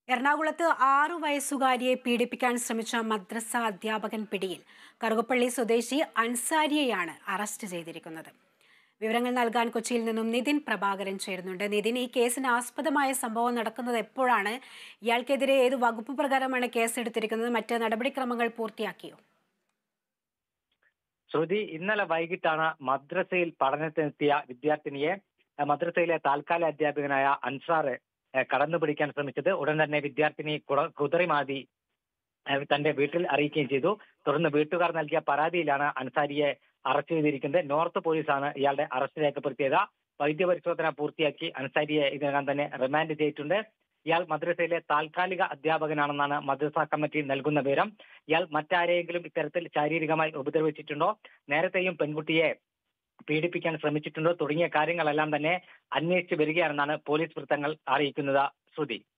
എറണാകുളത്ത് ആറു വയസ്സുകാരിയെ പീഡിപ്പിക്കാൻ ശ്രമിച്ച മദ്രസ അധ്യാപകൻ പിടിയിൽ കറുകപ്പള്ളി സ്വദേശി അൻസാരിയെയാണ് അറസ്റ്റ് ചെയ്തിരിക്കുന്നത് വിവരങ്ങൾ നൽകാൻ കൊച്ചിയിൽ നിന്നും നിതിൻ പ്രഭാകരൻ ചേരുന്നുണ്ട് നിതിൻ ഈ കേസിന് ആസ്പദമായ സംഭവം നടക്കുന്നത് എപ്പോഴാണ് ഇയാൾക്കെതിരെ ഏത് വകുപ്പ് പ്രകാരമാണ് കേസെടുത്തിരിക്കുന്നത് മറ്റ് നടപടിക്രമങ്ങൾ പൂർത്തിയാക്കിയോ ശ്രുതി ഇന്നലെ വൈകിട്ടാണ് മദ്രസയിൽ പഠനത്തിനെത്തിയ വിദ്യാർത്ഥിനിയെ അഹ് മദ്രസയിലെ താൽക്കാലിക അധ്യാപകനായ അൻസാർ അഹ് കടന്നുപിടിക്കാൻ ശ്രമിച്ചത് ഉടൻ തന്നെ വിദ്യാർത്ഥിനി കുട- കുതറിമാതി അഹ് തന്റെ വീട്ടിൽ അറിയിക്കുകയും ചെയ്തു തുടർന്ന് വീട്ടുകാർ നൽകിയ പരാതിയിലാണ് അൻസാരിയെ അറസ്റ്റ് ചെയ്തിരിക്കുന്നത് നോർത്ത് പോലീസാണ് ഇയാളുടെ അറസ്റ്റ് രേഖപ്പെടുത്തിയത് വൈദ്യപരിശോധന പൂർത്തിയാക്കി അൻസാരിയെ ഇതിനകം തന്നെ റിമാൻഡ് ചെയ്തിട്ടുണ്ട് ഇയാൾ മദ്രസയിലെ താൽക്കാലിക അധ്യാപകനാണെന്നാണ് മദ്രസ കമ്മിറ്റി നൽകുന്ന വിവരം ഇയാൾ മറ്റാരെയെങ്കിലും ഇത്തരത്തിൽ ശാരീരികമായി ഉപദ്രവിച്ചിട്ടുണ്ടോ നേരത്തെയും പെൺകുട്ടിയെ പീഡിപ്പിക്കാൻ ശ്രമിച്ചിട്ടുണ്ടോ തുടങ്ങിയ കാര്യങ്ങളെല്ലാം തന്നെ അന്വേഷിച്ചു വരികയാണെന്നാണ് പോലീസ് വൃത്തങ്ങൾ അറിയിക്കുന്നത് ശ്രുതി